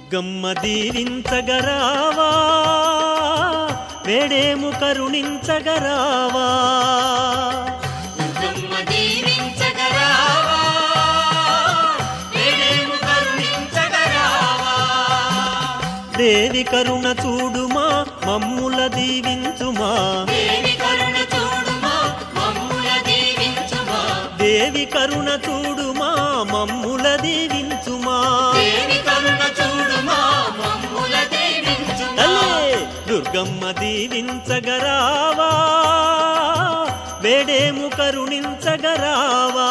దుర్గమ్మ దీవించగరావా వేడేము కరుణించగరావా దుర్గమ్మ దీవించగరావా వేడేము కరుణించగరావా దేవి కరుణ చూడుమా మమ్ముల దీవించుమా దేవి కరుణ చూడుమా మమ్ముల దీవించుమా దేవి కరుణ చూడుమా మమ్ముల దీవించుమా దేవి కరుణ చూడుమా మమ్ముల దీవించుమా తల్లే దుర్గమ్మ దీవించగరావా వేడేము కరుణించగరావా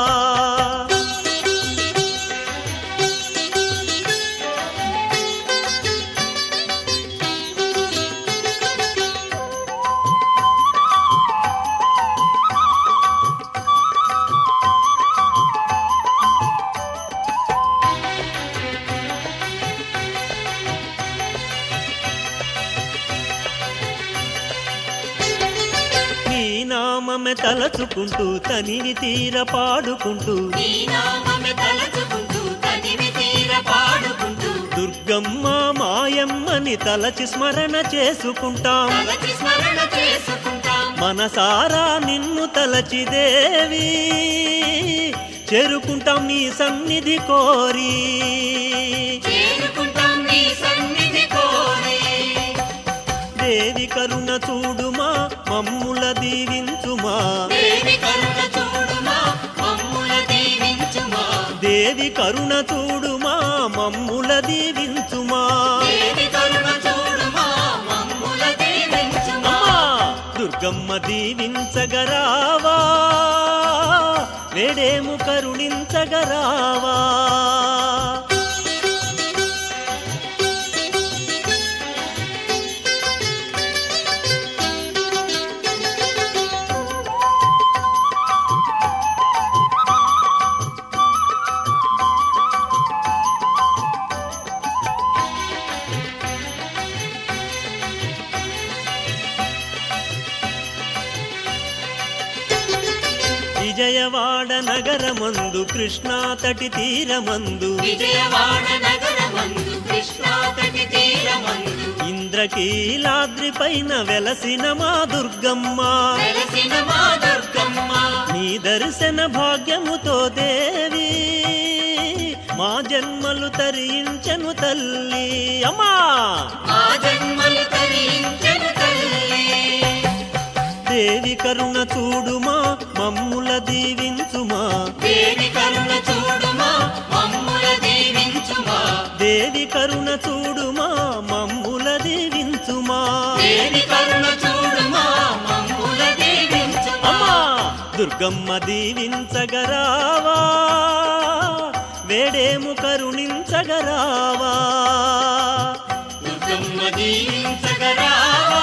నీ నామమే తలచుకుంటూ తనివి తీర పాడుకుంటూ నీ నామమే తలచుకుంటూ తనివి తీర పాడుకుంటూ దుర్గమ్మ మాయమ్మని తలచి స్మరణ చేసుకుంటాం తలచి స్మరణ చేసుకుంటాం మనసారా నిన్ను తలచి దేవి చేరుకుంటాం నీ సన్నిధి కోరి చేరుకుంటాం నీ సన్నిధి కోరి దేవి కరుణ చూడుమా మమ్ముల దీవించుమా దేవి కరుణ చూడుమా మమ్ముల దీవించుమా దేవి కరుణ చూడుమా మమ్ముల దీవించుమా దేవి కరుణ చూడుమా మమ్ముల దీవించుమా అమ్మా దుర్గమ్మ దీవించగరావా వేడేము కరుణించగరావా విజయవాడ నగరమందు కృష్ణా తటి తీరమందు విజయవాడ నగరమందు కృష్ణా తటి తీరమందు ఇంద్రకీలాద్రి పైన వెలసిన మా దుర్గమ్మ వెలసిన మా దుర్గమ్మ నీ దర్శన భాగ్యముతో దేవి మా జన్మలు తరించను తల్లి అమ్మా మా జన్మలు తరించెను తల్లి దేవి కరుణ చూడుమా మమ్ముల దీవించుమా దేవి కరుణ చూడుమా మమ్ముల దీవించుమా దేవి కరుణ చూడుమా మమ్ముల దీవించుమా దేవి కరుణ చూడుమా మమ్ముల దీవించుమా అమ్మా దుర్గమ్మ దీవించగరావా వేడేము కరుణించగరావా దుర్గమ్మ దీవించగరావా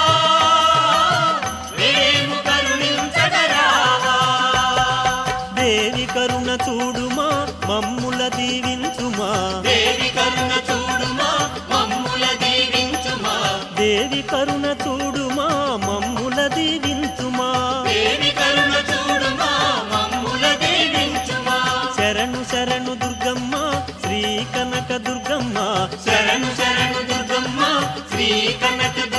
వేము కరుణించగరావా దేవి కరుణ చూడుమా మమ్ముల దీవించుమా దేవి కరుణ చూడుమా మమ్ముల దీవించుమా దేవి కరుణ చూడుమా మమ్ముల దీవించుమా దేవి కరుణ చూడుమా మమ్ముల దీవించుమా శరణు శరణు దుర్గమ్మ శ్రీ కనక దుర్గమ్మ శరణు శరణు దుర్గమ్మ శ్రీ కనక